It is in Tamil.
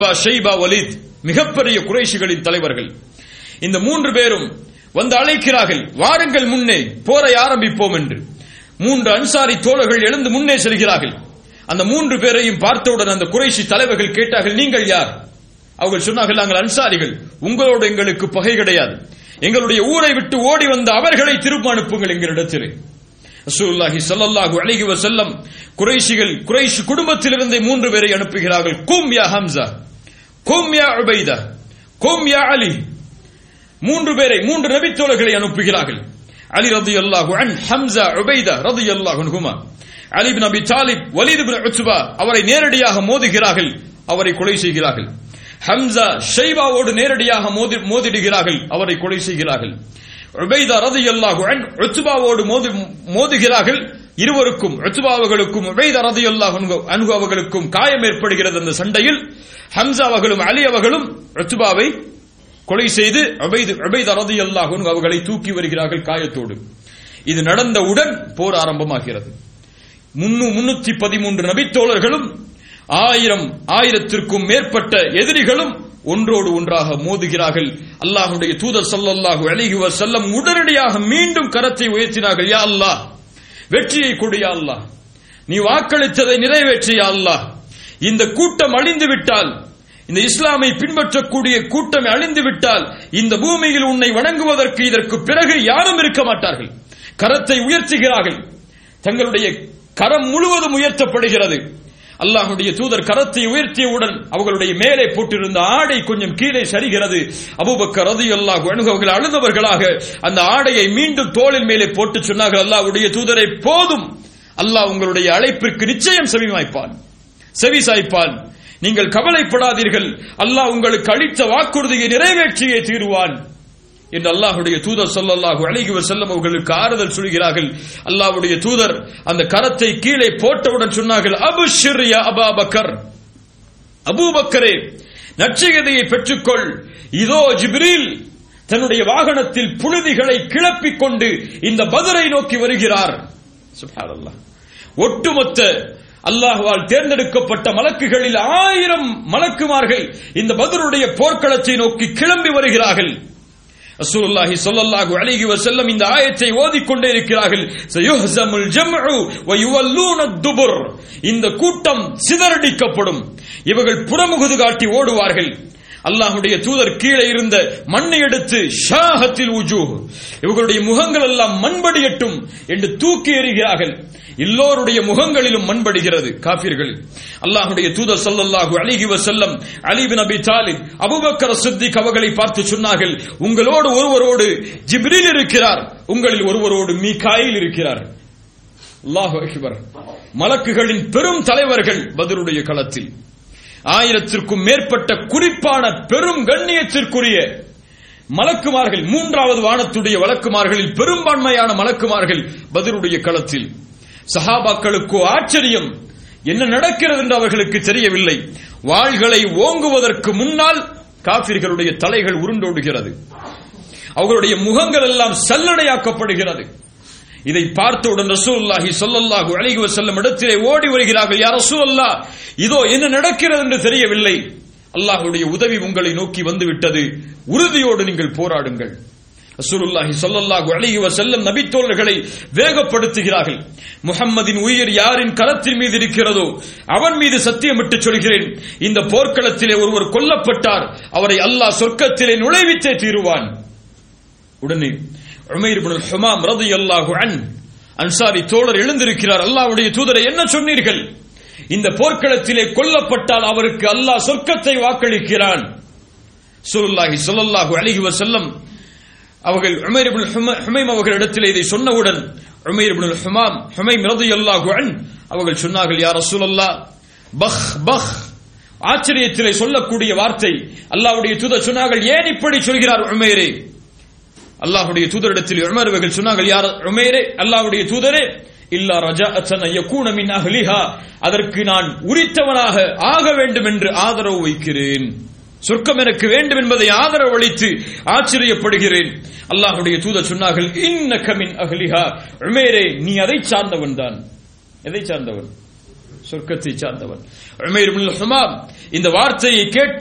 ஷைபா வலித் மிகப்பெரிய குறைஷிகளின் தலைவர்கள் இந்த மூன்று பேரும் வந்து அழைக்கிறார்கள் வாருங்கள் முன்னே போரை ஆரம்பிப்போம் என்று மூன்று அன்சாரி தோழர்கள் எழுந்து முன்னே செல்கிறார்கள் அந்த மூன்று பேரையும் பார்த்தவுடன் அந்த குறைஷி தலைவர்கள் கேட்டார்கள் நீங்கள் யார் அவர்கள் சொன்னார்கள் நாங்கள் அன்சாரிகள் உங்களோடு எங்களுக்கு பகை கிடையாது எங்களுடைய ஊரை விட்டு ஓடி வந்த அவர்களை திரும்ப அனுப்புங்கள் எங்களிடத்திலே ரசூலுல்லாஹி ஸல்லல்லாஹு அலைஹி வஸல்லம் குறைஷிகள் குறைஷ் குடும்பத்திலிருந்து மூன்று பேரை அனுப்புகிறார்கள் கும் யா ஹம்சா கும் யா உபைதா கும் யா அலி மூன்று பேரை மூன்று நபித்தோழர்களை அனுப்புகிறார்கள் அலி ரதியல்லாஹு அன் ஹம்சா உபைதா ரதியல்லாஹு அன்ஹுமா அலி இப்னு அபி தாலிப் வலீத் இப்னு உத்பா அவரை நேரடியாக மோதுகிறார்கள் அவரை கொலை செய்கிறார்கள் ஹம்சா ஷைபாவோடு நேரடியாக மோதி மோதிடுகிறார்கள் அவரை கொலை செய்கிறார்கள் உபைதா ரதியல்லாஹு அன் உத்பாவோடு மோதி மோதுகிறார்கள் இருவருக்கும் உத்பா அவர்களுக்கும் உபைதா ரதியல்லாஹு அன்ஹு அவர்களுக்கும் காயம் ஏற்படுகிறது அந்த சண்டையில் ஹம்சா அவர்களும் அலி அவர்களும் உத்பாவை கொலை செய்து உபைது உபைதா ரதியல்லாஹு அன்ஹு அவர்களை தூக்கி வருகிறார்கள் காயத்தோடு இது நடந்தவுடன் போர் ஆரம்பமாகிறது முன்னூத்தி பதிமூன்று நபித்தோழர்களும் ஆயிரம் ஆயிரத்திற்கும் மேற்பட்ட எதிரிகளும் ஒன்றோடு ஒன்றாக மோதுகிறார்கள் அல்லாஹுடைய தூதர் சல்லல்லாஹு அலைஹி வஸல்லம் உடனடியாக மீண்டும் கரத்தை உயர்த்தினார்கள் யா அல்லாஹ் வெற்றியை கொடு யா அல்லாஹ் நீ வாக்களித்ததை நிறைவேற்றியா அல்லாஹ் இந்த கூட்டம் அழிந்து விட்டால் இந்த இஸ்லாமை பின்பற்றக்கூடிய கூட்டம் அழிந்து விட்டால் இந்த பூமியில் உன்னை வணங்குவதற்கு இதற்கு பிறகு யாரும் இருக்க மாட்டார்கள் கரத்தை உயர்த்துகிறார்கள் தங்களுடைய கரம் முழுவதும் உயர்த்தப்படுகிறது அல்லாஹுடைய தூதர் கரத்தை உயர்த்தியவுடன் அவர்களுடைய மேலே போட்டிருந்த ஆடை கொஞ்சம் கீழே சரிகிறது அபூபக்கர் ரதி அல்லாஹ் அவர்கள் அழுந்தவர்களாக அந்த ஆடையை மீண்டும் தோளின் மேலே போட்டு சொன்னார்கள் அல்லாஹ்வுடைய தூதரை போதும் அல்லாஹ் உங்களுடைய அழைப்பிற்கு நிச்சயம் செவிமாய்ப்பான் செவி சாய்ப்பான் நீங்கள் கவலைப்படாதீர்கள் அல்லாஹ் உங்களுக்கு அளித்த வாக்குறுதியை நிறைவேற்றியே தீருவான் என்று அல்லாஹுடைய தூதர் சொல்லல்லாஹு அழகி செல்லம் அவர்களுக்கு ஆறுதல் சொல்கிறார்கள் அல்லாஹுடைய தூதர் அந்த கரத்தை கீழே போட்டவுடன் சொன்னார்கள் அபு ஷிர்யா அபாபக்கர் அபூபக்கரே நற்செய்தியை பெற்றுக்கொள் இதோ ஜிப்ரீல் தன்னுடைய வாகனத்தில் புழுதிகளை கிளப்பிக் கொண்டு இந்த பதரை நோக்கி வருகிறார் சுப்ஹானல்லாஹ் ஒட்டுமொத்த அல்லாஹுவால் தேர்ந்தெடுக்கப்பட்ட மலக்குகளில் ஆயிரம் மலக்குமார்கள் இந்த பதருடைய போர்க்களத்தை நோக்கி கிளம்பி வருகிறார்கள் ரசூலுல்லாஹி ஸல்லல்லாஹு அலைஹி வஸல்லம் இந்த ஆயத்தை ஓதிக்கொண்டே இருக்கிறார்கள் சயுஹ்ஸமுல் ஜம்உ வ யுவல்லூன துபுர் இந்த கூட்டம் சிதறடிக்கப்படும் இவர்கள் புறமுகுது காட்டி ஓடுவார்கள் அல்லாஹுடைய தூதர் கீழே இருந்த மண்ணை எடுத்து ஷாஹத்தில் உஜூஹ் இவர்களுடைய முகங்கள் எல்லாம் மண்படியட்டும் என்று தூக்கி எறிகிறார்கள் எல்லோருடைய முகங்களிலும் மண்படுகிறது காபிர்கள் அல்லாஹுடைய தூதர் ஸல்லல்லாஹு அலைஹி வஸல்லம் அலி பின் அபி தாலிப் அபூபக்கர் சித்திக் அவர்களை பார்த்து சொன்னார்கள் உங்களோடு ஒருவரோடு ஜிப்ரீல் இருக்கிறார் உங்களில் ஒருவரோடு மீகாயில் இருக்கிறார் அல்லாஹு அக்பர் மலக்குகளின் பெரும் தலைவர்கள் பதருடைய களத்தில் ஆயிரத்திற்கும் மேற்பட்ட குறிப்பான பெரும் கண்ணியத்திற்குரிய மலக்குமார்கள் மூன்றாவது வானத்துடைய வழக்குமார்களில் பெரும்பான்மையான மலக்குமார்கள் பதிலுடைய களத்தில் சஹாபாக்களுக்கோ ஆச்சரியம் என்ன நடக்கிறது என்று அவர்களுக்கு தெரியவில்லை வாள்களை ஓங்குவதற்கு முன்னால் காபிர்களுடைய தலைகள் உருண்டோடுகிறது அவர்களுடைய முகங்கள் எல்லாம் சல்லடையாக்கப்படுகிறது இதை பார்த்தவுடன் ரசூலுல்லாஹி ஸல்லல்லாஹு அலைஹி வஸல்லம் இடத்திலே ஓடி வருகிறார்கள் யா ரசூலல்லாஹ் இதோ என்ன நடக்கிறது என்று தெரியவில்லை அல்லாஹ்வுடைய உதவி உங்களை நோக்கி வந்து விட்டது உறுதியோடு நீங்கள் போராடுங்கள் ரசூலுல்லாஹி ஸல்லல்லாஹு அலைஹி வஸல்லம் நபித்தோழர்களை வேகப்படுத்துகிறார்கள் முஹம்மதின் உயிர் யாரின் கரத்தின் மீது இருக்கிறதோ அவன் மீது சத்தியமிட்டு சொல்கிறேன் இந்த போர்க்களத்திலே ஒருவர் கொல்லப்பட்டார் அவரை அல்லாஹ் சொர்க்கத்திலே நுழைவித்தே தீருவான் உடனே உமைர் இப்னு ஹுமாம் ரலியல்லாஹு அன் அன்சாரி தோழர் எழுந்திருக்கிறார் அல்லாஹ்வுடைய தூதரை என்ன சொன்னீர்கள் இந்த போர்க்களத்திலே கொல்லப்பட்டால் அவருக்கு அல்லாஹ் சொர்க்கத்தை வாக்களிக்கிறான் சுல்லாஹி ஸல்லல்லாஹு அலைஹி வஸல்லம் அவர்கள் உமைர் இப்னு ஹுமைம் அவர்களிடத்தில் இதை சொன்னவுடன் உமைர் இப்னு ஹுமாம் ஹுமைம் ரலியல்லாஹு அன் அவர்கள் சொன்னார்கள் யா ரசூலல்லாஹ் பஹ் பஹ் ஆச்சரியத்திலே சொல்லக்கூடிய வார்த்தை அல்லாஹ்வுடைய தூதர் சொன்னார்கள் ஏன் இப்படி சொல்கிறார் உமைரே அல்லாஹ்வுடைய தூதரிடத்தில் உமர் அவர்கள் சொன்னார்கள் யார் உமைரே அல்லாஹ்வுடைய தூதரே இல்லா ரஜாஅத்தன் யகூன மின் அஹ்லிஹா அதற்கு நான் உரித்தவனாக ஆக வேண்டும் என்று ஆதரவு வைக்கிறேன் சொர்க்கம் எனக்கு வேண்டும் என்பதை ஆதரவு அளித்து ஆச்சரியப்படுகிறேன் அல்லாஹ்வுடைய தூதர் சொன்னார்கள் இன்னக மின் அஹ்லிஹா உமேரே நீ அதை சார்ந்தவன் தான் எதை சார்ந்தவன் சொர்க்கத்தை சார்ந்தவன் உமைர் இப்னுல் ஹுமாம் இந்த வார்த்தையை கேட்ட